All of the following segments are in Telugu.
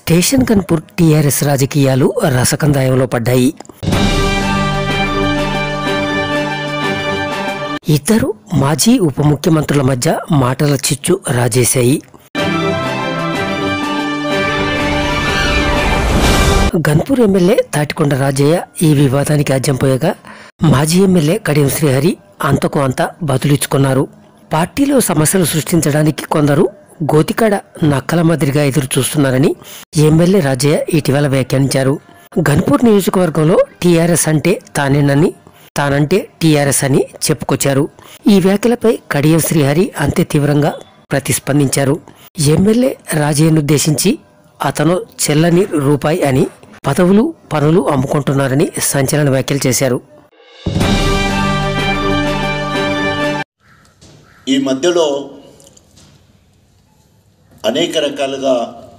స్టేషన్ కన్పూర్ టీఆర్ఎస్ రాజకీయాలు రసకందాయంలో పడ్డాయి ఇద్దరు మాజీ ఉప ముఖ్యమంత్రుల మధ్య మాటల చిచ్చు రాజేశాయి గన్పూర్ ఎమ్మెల్యే తాటికొండ రాజయ్య ఈ వివాదానికి అజ్జంపోయగా మాజీ ఎమ్మెల్యే కడియం శ్రీహరి అంతకు అంత బదులిచ్చుకున్నారు పార్టీలో సమస్యలు సృష్టించడానికి కొందరు గోతికాడ నక్కల మాదిరిగా ఎదురు చూస్తున్నారని ఎమ్మెల్యే రాజయ్య ఇటీవల వ్యాఖ్యానించారు గన్పూర్ నియోజకవర్గంలో టీఆర్ఎస్ అంటే తానేనని తానంటే టీఆర్ఎస్ అని చెప్పుకొచ్చారు ఈ వ్యాఖ్యలపై కడియం శ్రీహరి అంతే తీవ్రంగా ప్రతిస్పందించారు ఎమ్మెల్యే రాజయ్యనుద్దేశించి అతను చెల్లని రూపాయి అని పదవులు పనులు అమ్ముకుంటున్నారని సంచలన వ్యాఖ్యలు చేశారు ఈ మధ్యలో అనేక రకాలుగా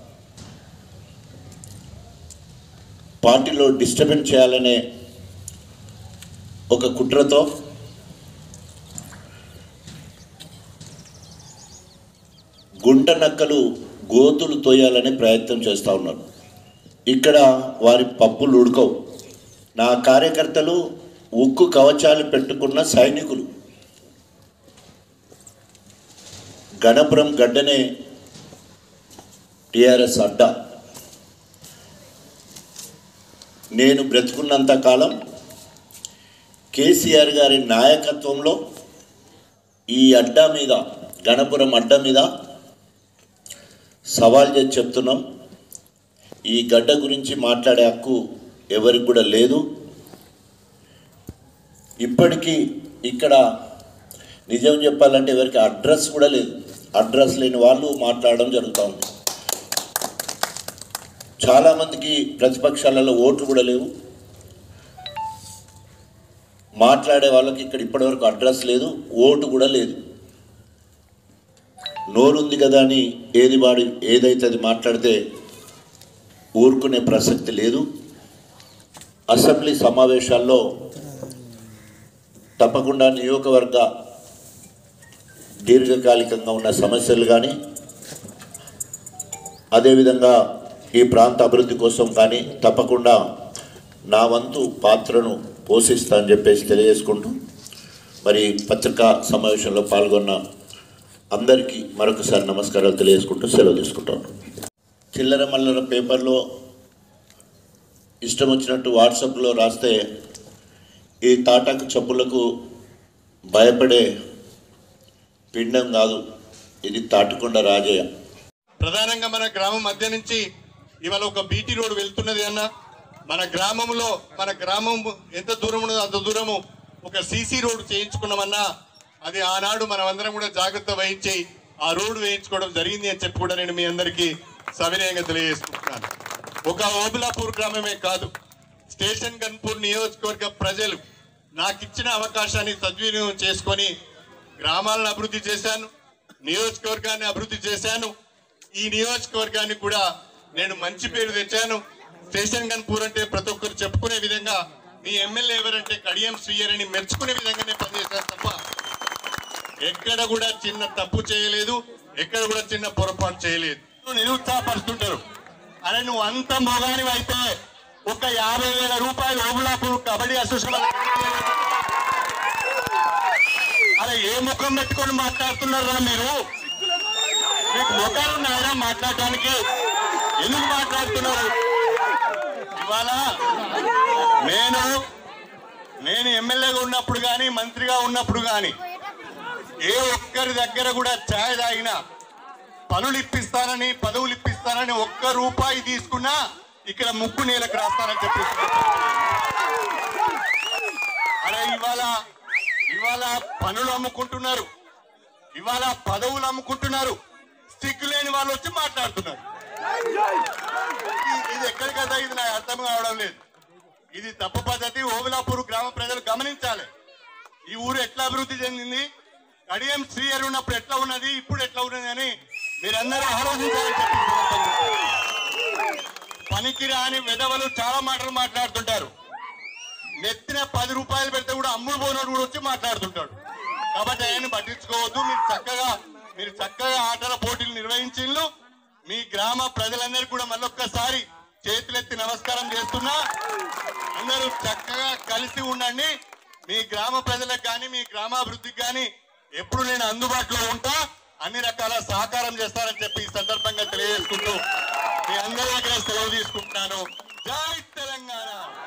పార్టీలో డిస్టర్బెన్స్ చేయాలనే ఒక కుట్రతో గుంట నక్కలు గోతులు తోయాలనే ప్రయత్నం చేస్తూ ఉన్నారు ఇక్కడ వారి పప్పులు ఉడకవు నా కార్యకర్తలు ఉక్కు కవచాలు పెట్టుకున్న సైనికులు గణపురం గడ్డనే టిఆర్ఎస్ అడ్డా నేను బ్రతుకున్నంత కాలం కేసీఆర్ గారి నాయకత్వంలో ఈ అడ్డా మీద గణపురం అడ్డా మీద సవాల్ చేసి చెప్తున్నాం ఈ గడ్డ గురించి మాట్లాడే హక్కు ఎవరికి కూడా లేదు ఇప్పటికీ ఇక్కడ నిజం చెప్పాలంటే ఎవరికి అడ్రస్ కూడా లేదు అడ్రస్ లేని వాళ్ళు మాట్లాడడం జరుగుతూ ఉంది చాలామందికి ప్రతిపక్షాలలో ఓట్లు కూడా లేవు మాట్లాడే వాళ్ళకి ఇక్కడ ఇప్పటివరకు అడ్రస్ లేదు ఓటు కూడా లేదు నోరుంది కదా అని ఏది వాడి ఏదైతే అది మాట్లాడితే ఊరుకునే ప్రసక్తి లేదు అసెంబ్లీ సమావేశాల్లో తప్పకుండా నియోజకవర్గ దీర్ఘకాలికంగా ఉన్న సమస్యలు కానీ అదేవిధంగా ఈ ప్రాంత అభివృద్ధి కోసం కానీ తప్పకుండా నా వంతు పాత్రను పోషిస్తా అని చెప్పేసి తెలియజేసుకుంటూ మరి పత్రికా సమావేశంలో పాల్గొన్న అందరికీ మరొకసారి నమస్కారాలు తెలియజేసుకుంటూ సెలవు తీసుకుంటాను చిల్లర మల్లర పేపర్లో ఇష్టం వచ్చినట్టు వాట్సాప్లో రాస్తే ఈ తాటాకు చెప్పులకు భయపడే పిండం కాదు ఇది తాటికొండ రాజయ్య ప్రధానంగా మన గ్రామం మధ్య నుంచి ఇవాళ ఒక బీటీ రోడ్ వెళ్తున్నది అన్న మన గ్రామంలో మన గ్రామం ఎంత దూరం ఉన్నదో అంత దూరము ఒక సీసీ రోడ్ చేయించుకున్నామన్నా అది ఆనాడు మనమందరం కూడా జాగ్రత్త వహించి ఆ రోడ్డు వేయించుకోవడం జరిగింది అని చెప్పి కూడా నేను మీ అందరికీ సవినయంగా తెలియజేసుకుంటున్నాను ఒక ఓబులాపూర్ గ్రామమే కాదు స్టేషన్ గన్పూర్ నియోజకవర్గ ప్రజలు నాకు ఇచ్చిన అవకాశాన్ని సద్వినియోగం చేసుకొని గ్రామాలను అభివృద్ధి చేశాను నియోజకవర్గాన్ని అభివృద్ధి చేశాను ఈ నియోజకవర్గానికి కూడా నేను మంచి పేరు తెచ్చాను స్టేషన్ గన్పూర్ అంటే ప్రతి ఒక్కరు చెప్పుకునే విధంగా మీ ఎమ్మెల్యే ఎవరంటే కడియం శ్రీయర్ అని మెచ్చుకునే విధంగానే పనిచేశాను తప్ప ఎక్కడ కూడా చిన్న తప్పు చేయలేదు ఎక్కడ కూడా చిన్న పొరపాటు చేయలేదు నిరుత్సాహపరుస్తుంటారు అరే నువ్వు అంత మొగాని అయితే ఒక యాభై వేల రూపాయలు ఓబులాపూర్ కబడ్డీ అసోసియేషన్ వాళ్ళకి అరే ఏ ముఖం పెట్టుకొని మాట్లాడుతున్నారా మీరు మీకు ముఖాలు ఉన్నాయా మాట్లాడటానికి ఎందుకు మాట్లాడుతున్నారు ఇవాళ నేను నేను ఎమ్మెల్యేగా ఉన్నప్పుడు కానీ మంత్రిగా ఉన్నప్పుడు కానీ ఏ ఒక్కరి దగ్గర కూడా ఛాయ్ తాగినా పనులు ఇప్పిస్తానని పదవులు ఇప్పిస్తానని ఒక్క రూపాయి తీసుకున్నా ఇక్కడ ముక్కు నేలకు రాస్తానని చెప్పి అరే ఇవాళ ఇవాళ పనులు అమ్ముకుంటున్నారు ఇవాళ పదవులు అమ్ముకుంటున్నారు సిగ్గు లేని వాళ్ళు వచ్చి మాట్లాడుతున్నారు ఇది- ఇది ఎక్కడి కదా ఇది నాకు అర్థం కావడం లేదు ఇది తప్పు పద్ధతి ఓబులాపూర్ గ్రామ ప్రజలు గమనించాలి ఈ ఊరు ఎట్లా అభివృద్ధి చెందింది కడియం శ్రీయర్ ఉన్నప్పుడు ఎట్లా ఉన్నది ఇప్పుడు ఎట్లా ఉన్నది అని మీరందరూ ఆలోచించాలని చెప్పి ఈ సందర్భంగా పనికి రాని వెధవలు చాలా మాటలు మాట్లాడుతుంటారు నెత్తిన పది రూపాయలు పెడితే కూడా అమ్ముడు పోయినోడు కూడా వచ్చి మాట్లాడుతుంటాడు కాబట్టి ఆయన పట్టించుకోవద్దు మీరు చక్కగా మీరు చక్కగా ఆటల పోటీలు నిర్వహించిండ్రు మీ గ్రామ ప్రజలందరికీ కూడా మళ్ళొక్కసారి చేతులెత్తి నమస్కారం చేస్తున్నా అందరూ చక్కగా కలిసి ఉండండి మీ గ్రామ ప్రజలకు కానీ మీ గ్రామాభివృద్ధికి కానీ ఎప్పుడు నేను అందుబాటులో ఉంటా అన్ని రకాల సహకారం చేస్తారని చెప్పి ఈ సందర్భంగా తెలియజేసుకుంటూ మీ అందరి దగ్గర సెలవు తీసుకుంటున్నాను జై తెలంగాణ